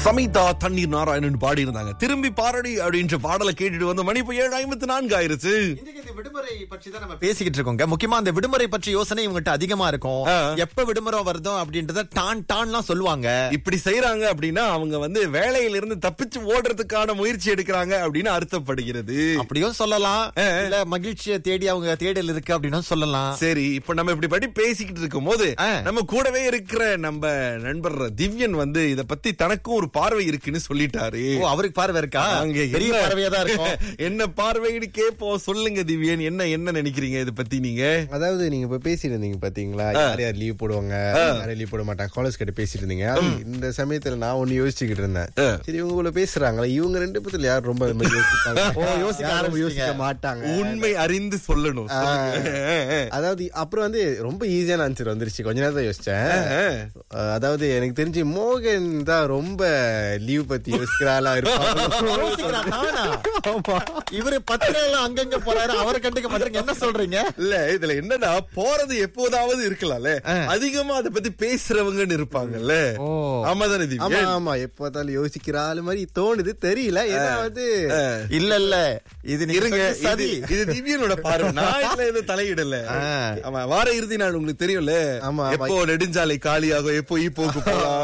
சமிதா தண்ணீர் நாராயணன் பாடி இருந்தாங்க திரும்பி பாரடி அப்படின்ற பாடலை கேட்டுட்டு வந்து மணி இப்போ ஏழு ஐம்பத்தி நான்கு ஆயிருச்சு இன்னைக்கு இந்த விடுமுறை பற்றி தான் நம்ம பேசிக்கிட்டு இருக்கோங்க முக்கியமா அந்த விடுமுறை பற்றி யோசனை இவங்ககிட்ட அதிகமா இருக்கும் ஆ. எப்ப விடுமுறை வருதோ அப்படின்றத டான் டான்லாம் சொல்லுவாங்க இப்படி செய்யறாங்க அப்படின்னா அவங்க வந்து வேலையில இருந்து தப்பிச்சு ஓடுறதுக்கான முயற்சி எடுக்கிறாங்க அப்படின்னு அர்த்தப்படுகிறது அப்படியும் சொல்லலாம் இல்ல மகிழ்ச்சியை தேடி அவங்க தேடல் இருக்கு அப்படின்னும் சொல்லலாம் சரி இப்ப நம்ம இப்படி படி பேசிக்கிட்டு இருக்கும் போது ஆ. நம்ம கூடவே இருக்கிற நம்ம நண்பர் திவ்யன் வந்து இத பத்தி தனக்கும் ஒரு பார்வை இருக்குன்னு சொல்லிட்டாரு ஓ அவருக்கு பார்வை இருக்கா அங்க பெரிய என்ன- பார்வையா தான் இருக்கும் என்ன பார்வைன்னு கேப்போம் சொல்லுங்க திவ்யன் என்ன என்ன நினைக்கிறீங்க இத பத்தி நீங்க அதாவது நீங்க இப்ப பேசிட்டு இருந்தீங்க பாத்தீங்களா யார் யார் லீவ் போடுவாங்க யார் லீவ் போட மாட்டாங்க காலேஜ் கிட்ட பேசிட்டு இருந்தீங்க அது இந்த சமயத்துல நான் ஒண்ணு யோசிச்சுக்கிட்டு இருந்தேன் சரி இவங்க இவ்வளவு பேசுறாங்களா இவங்க ரெண்டு பேத்துல யார் ரொம்ப அது மாதிரி யோசிப்பாங்க ஓ, யோசிக்க யாரும் ஆரம்பிச்சிட்டீங்க. யோசிக்க மாட்டாங்க உண்மை அறிந்து சொல்லணும் சொல்லுங்க. அதாவது அப்புறம் வந்து ரொம்ப ஈஸியான ஆன்சர் வந்துருச்சு கொஞ்ச நேரம் தான் யோசிச்சேன் அஹ், அதாவது எனக்கு தெரிஞ்சு மோகன் தான் ரொம்ப லீவ் பத்தி யோசிக்கிறாளா யோசிக்கிறான் நானா? இருப்பாங்க இவரு பத்திரம் அங்கங்க போறாரு அவரை கண்டுக்க மாட்டேங்க என்ன சொல்றீங்க இல்ல இதுல என்னன்னா போறது எப்போதாவது இருக்கலாம்ல ஆ. அதிகமா அத பத்தி பேசுறவங்கன்னு இருப்பாங்கல்ல ஓ. ஆமா தானே ஆமா திவ்யன் ஆமா எப்ப பார்த்தாலும் யோசிக்கிற ஆளு மாதிரி தோணுது தெரியல ஏன்னா வந்து இல்ல இல்ல இது நீங்க இருங்க சொன்ன இது சதி இது திவ்யனோட பார்வை நான் இதுல எதுவும் தலையிடல ஆ. ஆமா வார இறுதி நாள் உங்களுக்கு தெரியும்ல ஆமா, ஆமா. எப்போ நெடுஞ்சாலை காலியாகும் எப்போ ஈப்போக்கு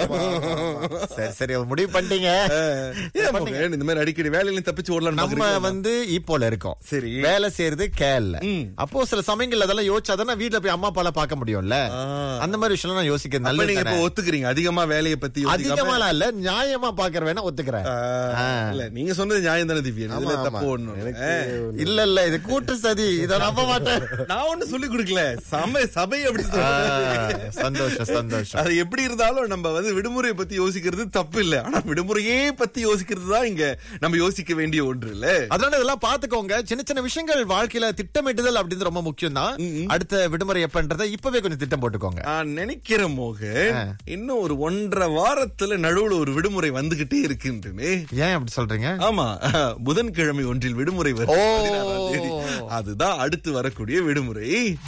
போலாம் சரி சரி முடிவு பண்ணிட்டீங்க ஏன் மகன் இந்த மாதிரி அடிக்கடி வேலையில தப்பிச்சு ஓடலாம் நம்ம வந்து ஈப்போல இருக்கோம் சரி. வேலை செய்யறது கேல்ல ம். அப்போ சில சமயங்கள்ல அதெல்லாம் யோசிச்சாதானே வீட்ல போய் அம்மா அப்பால பார்க்க முடியும்ல ஆ. அந்த மாதிரி விஷயம் நான் யோசிக்கிறது அப்ப நீங்க நல்லது இப்ப ஒத்துக்கிறீங்க அதிகமா வேலையை பத்தி யோசிக்காம- அதிகமாலாம் இல்ல நியாயமா பாக்குற வேணா ஒத்துக்கிறேன் ஆ, ஆ. இல்ல நீங்க சொன்னது நியாயம் தானே திவ்யன் இதுல ஆமா, தப்பு ஆமா. ஒண்ணும் எனக்கு இல்ல. இல்ல இல்ல இது கூட்டு சதி இத நம்ப மாட்டேன் நான் ஒண்ணு சொல்லி கொடுக்கல சம சபை அப்படி ஆ, சொல்றது. சந்தோஷம் சந்தோஷம் அது எப்படி இருந்தாலும் நம்ம வந்து விடுமுறையை பத்தி யோசிக்கிறது தப்பு இல்ல ஆனா விடுமுறையே பத்தி யோசிக்கிறது தான் இங்க நம்ம யோசிக்க வேண்டிய ஒன்று இல்ல அதனால இதெல்லாம் பாத்துக்கோங்க சின்ன சின்ன விஷயங்கள் வாழ்க்கையில திட்டமிட்டுதல் அப்படின்றது ரொம்ப முக்கியம் தான் அடுத்த விடுமுறை எப்பன்றத இப்பவே கொஞ்சம் திட்டம் போட்டுக்கோங்க நான் நினைக்கிறேன் மோகன் இன்னும் ஒரு ஒன்றரை வாரத்துல நடுவுல ஒரு விடுமுறை வந்துகிட்டே இருக்குன்னு ஏன் அப்படி சொல்றீங்க ஆமா புதன்கிழமை ஒன்றில் விடுமுறை வருது ஓ. பதினாறாம் தேதி. அதுதான் அடுத்து வரக்கூடிய விடுமுறை